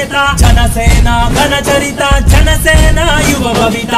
నేత జనసేన ఘన చరిత జనసేన యువ భవిత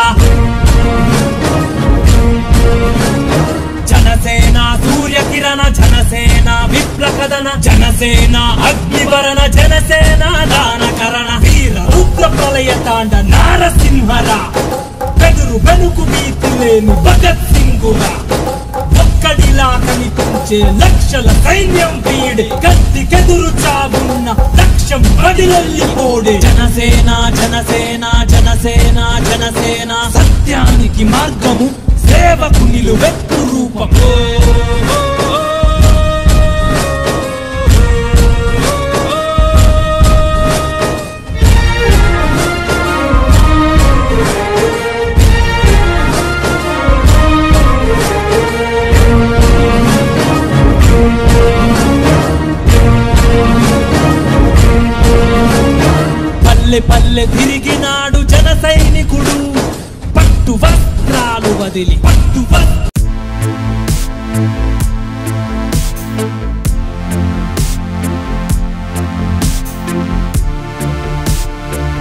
జనసేన సూర్య కిరణ జనసేన విప్లకదన జనసేన అగ్నివరణ జనసేన దానకరణ వీర రుద్ర ప్రళయ తాండ నారసింహరా బెదురు బెనుకు భీతి లేని భగత్ సింగురా ఒక్కడిలా కనిపించే లక్షల సైన్యం వీడే కత్తికెదురు చావున్న లక్ష్యం పడిలల్లి పోడే జనసేన జనసేన జనసేన జనసేన సత్యానికి మార్గము సేవకు నిలువెత్తు రూపము పల్లె పల్లె తిరిగినాడు జన సైనికుడు పట్టు వస్త్రాలు వదిలి పట్టు వస్త్రాలు